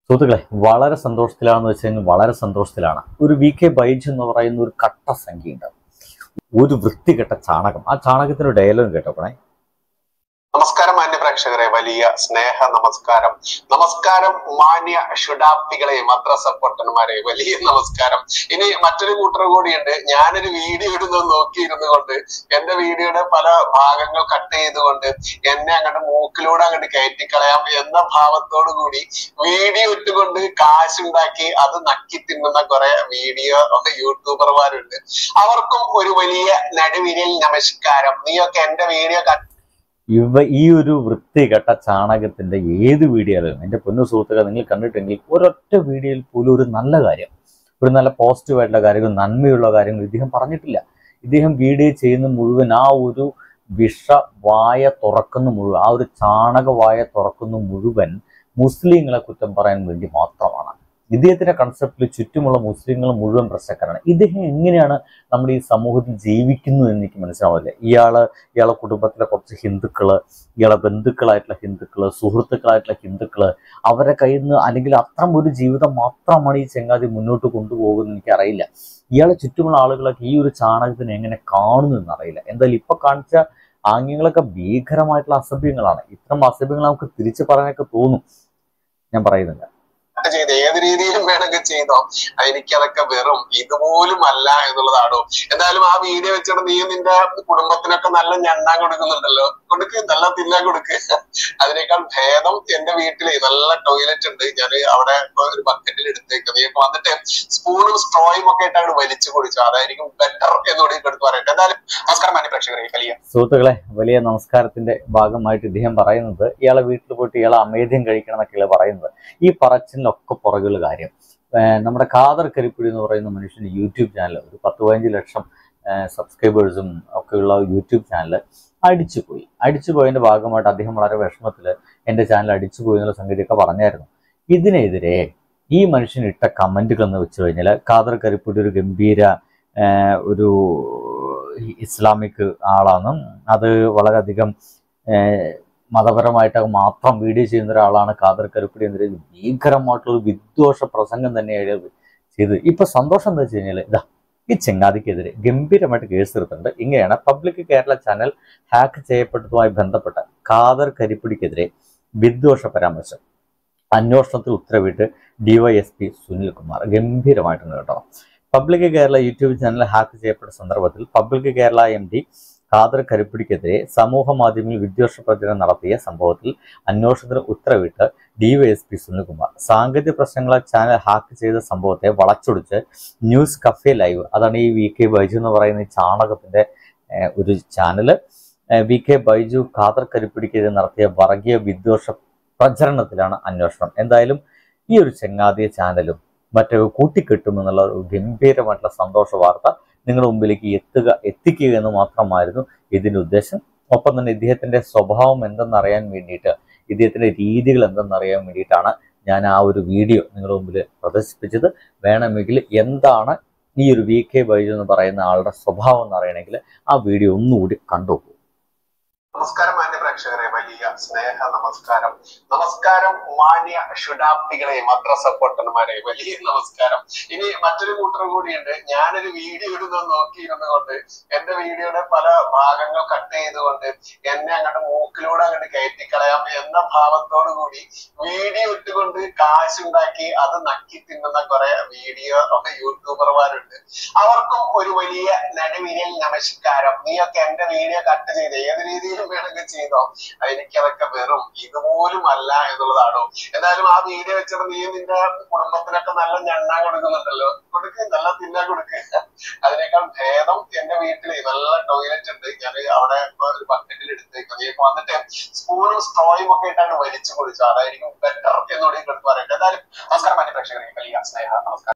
സുഹൃത്തുക്കളെ വളരെ സന്തോഷത്തിലാണെന്ന് വെച്ച് കഴിഞ്ഞാൽ വളരെ സന്തോഷത്തിലാണ് ഒരു വി കെ ബൈജ് എന്ന് പറയുന്ന ഒരു കട്ട സംഖ്യയുണ്ട് ഒരു വൃത്തികെട്ട ചാണകം ആ ചാണകത്തിന്റെ ഡയലോഗ് കേട്ടോക്കണേ നമസ്കാരം മാന്യ പ്രേക്ഷകരെ വലിയ സ്നേഹ നമസ്കാരം നമസ്കാരം മാന്യ ഷുഡാപ്പികളെ മദ്രസ പൊട്ടന്മാരെ വലിയ നമസ്കാരം ഇനി മറ്റൊരു കൂട്ടർ കൂടിയുണ്ട് ഞാനൊരു വീഡിയോ ഇടുന്നത് നോക്കിയിരുന്നു കൊണ്ട് എന്റെ വീഡിയോയുടെ പല ഭാഗങ്ങൾ കട്ട് ചെയ്തുകൊണ്ട് എന്നെ അങ്ങോട്ട് മൂക്കിലൂടെ അങ്ങോട്ട് കയറ്റിക്കളയാം എന്ന ഭാവത്തോടു കൂടി വീഡിയോ ഇട്ടുകൊണ്ട് കാശുണ്ടാക്കി അത് നക്കി തിന്നുന്ന കുറെ വീഡിയോ യൂട്യൂബർമാരുണ്ട് അവർക്കും ഒരു വലിയ നടുവിരൽ നമസ്കാരം നീയൊക്കെ എന്റെ വീഡിയോ കട്ട് ഇവ ഈ ഒരു വൃത്തികെട്ട ചാണകത്തിന്റെ ഏത് വീഡിയോയിലും എൻ്റെ പൊന്നു സുഹൃത്തുക്കൾ നിങ്ങൾ കണ്ടിട്ടുണ്ടെങ്കിൽ ഒരൊറ്റ വീഡിയോയിൽ പോലും ഒരു നല്ല കാര്യം ഒരു നല്ല പോസിറ്റീവായിട്ടുള്ള കാര്യങ്ങൾ നന്മയുള്ള കാര്യങ്ങൾ ഇദ്ദേഹം പറഞ്ഞിട്ടില്ല ഇദ്ദേഹം വീഡിയോ ചെയ്യുന്ന മുഴുവൻ ആ ഒരു വിഷ വായ തുറക്കുന്ന മുഴുവൻ ആ ഒരു ചാണക വായ തുറക്കുന്ന മുഴുവൻ മുസ്ലിങ്ങളെ കുറ്റം പറയാൻ വേണ്ടി മാത്രമാണ് ഇദ്ദേഹത്തിന്റെ കൺസെപ്റ്റിൽ ചുറ്റുമുള്ള മുസ്ലിങ്ങൾ മുഴുവൻ പ്രശ്നക്കാരാണ് ഇദ്ദേഹം എങ്ങനെയാണ് നമ്മുടെ ഈ സമൂഹത്തിൽ ജീവിക്കുന്നു എന്ന് എനിക്ക് മനസ്സിലാവില്ല ഇയാള് ഇയാളെ കുടുംബത്തിലെ കുറച്ച് ഹിന്ദുക്കള് ഇയാളെ ബന്ധുക്കളായിട്ടുള്ള ഹിന്ദുക്കള് സുഹൃത്തുക്കളായിട്ടുള്ള ഹിന്ദുക്കള് അവരെ കയ്യിൽ നിന്ന് അല്ലെങ്കിൽ അത്തരം ഒരു ജീവിതം മാത്രമാണ് ഈ ചെങ്ങാതി മുന്നോട്ട് കൊണ്ടുപോകുന്നത് എനിക്കറിയില്ല ഇയാളെ ചുറ്റുമുള്ള ആളുകളൊക്കെ ഈ ഒരു ചാണകത്തിനെ എങ്ങനെ കാണുന്നു എന്നറിയില്ല എന്തായാലും ഇപ്പൊ കാണിച്ച ആംഗ്യങ്ങളൊക്കെ ഭീകരമായിട്ടുള്ള അസഭ്യങ്ങളാണ് ഇത്തരം അസഭ്യങ്ങൾ നമുക്ക് തിരിച്ചു പറയാനൊക്കെ തോന്നും ഞാൻ പറയുന്നില്ല ചെയ്ത് ഏത് രീതിയിലും വേണമെങ്കിൽ ചെയ്തോ എനിക്കതൊക്കെ വെറും ഇതുപോലും അല്ല എന്നുള്ളതാണോ എന്തായാലും ആ വീഡിയോ വെച്ചിട്ട് നീ നിന്റെ കുടുംബത്തിനൊക്കെ നല്ല ഞണ്ണാൻ കൊടുക്കുന്നുണ്ടല്ലോ കൊടുക്ക് നല്ല തിന്നാൻ കൊടുക്ക് അതിനേക്കാൾ ഭേദം എന്റെ വീട്ടില് നല്ല ടോയ്ലറ്റ് ഉണ്ട് ഞാൻ അവിടെ ഒരു ബക്കറ്റിൽ എടുത്തേക്ക് നീ ഇപ്പൊ വന്നിട്ട് സ്പൂണും സ്ട്രോയും ഒക്കെ ആയിട്ട് അങ്ങോട്ട് വലിച്ചു കുടിച്ചു അതായിരിക്കും ബെറ്റർ എന്നുകൂടി എടുത്ത് പറയട്ടെ എന്തായാലും നമസ്കാരം മാന്യ പ്രേക്ഷകരെ വലിയ സുഹൃത്തുക്കളെ വലിയ നമസ്കാരത്തിന്റെ ഭാഗമായിട്ട് ഇദ്ദേഹം പറയുന്നത് ഇയാളെ വീട്ടിൽ പോയിട്ട് ഇയാളെ അമേദ്യം കഴിക്കണം എന്നൊക്കെയാണ് പറയുന്നത് ഈ പറച്ചിലൊക്കെ പുറകുള്ള കാര്യം ഏർ നമ്മുടെ ഖാദർ കരിപ്പുടി എന്ന് പറയുന്ന മനുഷ്യന് യൂട്യൂബ് ചാനൽ ഒരു പത്ത് പതിനഞ്ച് ലക്ഷം സബ്സ്ക്രൈബേഴ്സും ഒക്കെയുള്ള യൂട്യൂബ് ചാനൽ അടിച്ചുപോയി അടിച്ചുപോയതിന്റെ ഭാഗമായിട്ട് അദ്ദേഹം വളരെ വിഷമത്തിൽ എൻ്റെ ചാനൽ അടിച്ചുപോയി എന്നുള്ള സംഗതിയൊക്കെ പറഞ്ഞായിരുന്നു ഇതിനെതിരെ ഈ മനുഷ്യൻ ഇട്ട കമന്റുകൾ എന്ന് വെച്ച് കഴിഞ്ഞാൽ ഖാദർ കരിപ്പുടി ഒരു ഗംഭീര ഏർ ഒരു ഇസ്ലാമിക് ആളാണ് അത് വളരെയധികം ഏർ മതപരമായിട്ട് മാത്രം വീഡിയോ ചെയ്യുന്ന ഒരാളാണ് ഖാദർ കരുപ്പടി എതിരെ ഭീകരമായിട്ടുള്ള ഒരു വിദ്വേഷ പ്രസംഗം തന്നെയാണ് ചെയ്ത് ഇപ്പൊ സന്തോഷം എന്താ വെച്ച് കഴിഞ്ഞാൽ ഇതാ ഈ ചെങ്ങാതിക്കെതിരെ ഗംഭീരമായിട്ട് കേസ് എടുത്തിട്ടുണ്ട് ഇങ്ങനെയാണ് പബ്ലിക് കേരള ചാനൽ ഹാക്ക് ചെയ്യപ്പെട്ടതുമായി ബന്ധപ്പെട്ട ഖാദർ കരിപ്പിടിക്കെതിരെ വിദ്വേഷ പരാമർശം അന്വേഷണത്തിൽ ഉത്തരവിട്ട് ഡിവൈഎസ്പി സുനിൽ കുമാർ ഗംഭീരമായിട്ടുണ്ട് കേട്ടോ public Kerala YouTube channel hack ചെയ്യപ്പെട്ട സന്ദർഭത്തിൽ public Kerala M D Khader കരിപ്പിടിക്കെതിരെ സമൂഹ മാധ്യമങ്ങളിൽ വിദ്വേഷ പ്രചരണം നടത്തിയ സംഭവത്തിൽ അന്വേഷണത്തിന് ഉത്തരവിട്ട് ഡിവൈഎസ്പി സുനിൽകുമാർ സാങ്കേതിക പ്രശ്നങ്ങളെ ചാനൽ ഹാക്ക് ചെയ്ത സംഭവത്തെ വളച്ചൊടിച്ച് ന്യൂസ് കഫേ ലൈവ് അതാണ് ഈ വി കെ ബൈജു എന്ന് പറയുന്ന ഈ ചാണകത്തിന്റെ ഏഹ്, ഒരു ചാനല് ഏഹ്, വി കെ ബൈജു ഖാദർ കരിപ്പിടിക്കെതിരെ നടത്തിയ വർഗീയ വിദ്വേഷ പ്രചരണത്തിലാണ് അന്വേഷണം എന്തായാലും ഈ ഒരു ചെങ്ങാതിയ ചാനലും മറ്റേ കൂട്ടിക്കെട്ടുമെന്നുള്ള ഒരു ഗംഭീരമായിട്ടുള്ള സന്തോഷ വാർത്ത നിങ്ങളുടെ മുമ്പിലേക്ക് എത്തുക എത്തിക്കുക എന്ന് മാത്രമായിരുന്നു ഇതിന്റെ ഉദ്ദേശം ഒപ്പം തന്നെ ഇദ്ദേഹത്തിന്റെ സ്വഭാവം എന്തെന്നറിയാൻ വേണ്ടിയിട്ട് ഇദ്ദേഹത്തിന്റെ രീതികൾ എന്തെന്നറിയാൻ വേണ്ടിയിട്ടാണ് ഞാൻ ആ ഒരു വീഡിയോ നിങ്ങളുടെ മുമ്പിൽ പ്രദർശിപ്പിച്ചത് വേണമെങ്കിൽ എന്താണ് ഈ ഒരു വി കെ ബൈജു എന്ന് പറയുന്ന ആളുടെ സ്വഭാവം എന്ന് അറിയണമെങ്കിൽ ആ വീഡിയോ ഒന്നുകൂടി കണ്ടുപോകും നമസ്കാരം മാന്യ പ്രേക്ഷകരെ വലിയ സ്നേഹ നമസ്കാരം നമസ്കാരം മാന്യ ഷുഡാപ്പികളെ മദ്രസ പൊട്ടന്മാരെ വലിയ നമസ്കാരം ഇനി മറ്റൊരു കൂട്ടർ കൂടിയുണ്ട് ഞാനൊരു വീഡിയോ ഇടുന്നത് നോക്കിയിരുന്നു കൊണ്ട് എന്റെ വീഡിയോയുടെ പല ഭാഗങ്ങൾ കട്ട് ചെയ്തുകൊണ്ട് എന്നെ അങ്ങോട്ട് മൂക്കിലൂടെ അങ്ങോട്ട് കയറ്റിക്കളയാം എന്ന ഭാവത്തോടു കൂടി വീഡിയോ ഇട്ടുകൊണ്ട് കാശുണ്ടാക്കി അത് നക്കി തിന്നുന്ന കുറെ വീഡിയോ യൂട്യൂബർമാരുണ്ട് അവർക്കും ഒരു വലിയ നടുവിരൽ നമസ്കാരം നീയൊക്കെ എന്റെ വീഡിയോ കട്ട് ചെയ്ത് ഏത് രീതിയിലും വേണമെങ്കിൽ ചെയ്തോ എനിക്കതൊക്കെ വെറും ഇതുപോലും അല്ല എന്നുള്ളതാണോ എന്തായാലും ആ വീഡിയോ വെച്ചിട്ട് നീ നിന്റെ കുടുംബത്തിനൊക്കെ നല്ല ഞണ്ണാൻ കൊടുക്കുന്നുണ്ടല്ലോ കൊടുക്ക് നല്ല തിന്നാൻ കൊടുക്ക് അതിനേക്കാൾ ഭേദം എന്റെ വീട്ടില് നല്ല ടോയ്ലറ്റ് ഉണ്ട് ഞാൻ അവിടെ ഒരു ബക്കറ്റിൽ എടുത്തേക്ക് നീ ഇപ്പൊ വന്നിട്ട് സ്പൂണും സ്ട്രോയും ഒക്കെ ഇട്ടാണ് വലിച്ചു കുടിച്ചു അതായിരിക്കും ബെറ്റർ എന്നുകൂടി എടുത്ത് പറയട്ടെ എന്തായാലും നമസ്കാരം മാന്യ പ്രേക്ഷകരെ വലിയ സ്നേഹ നമസ്കാരം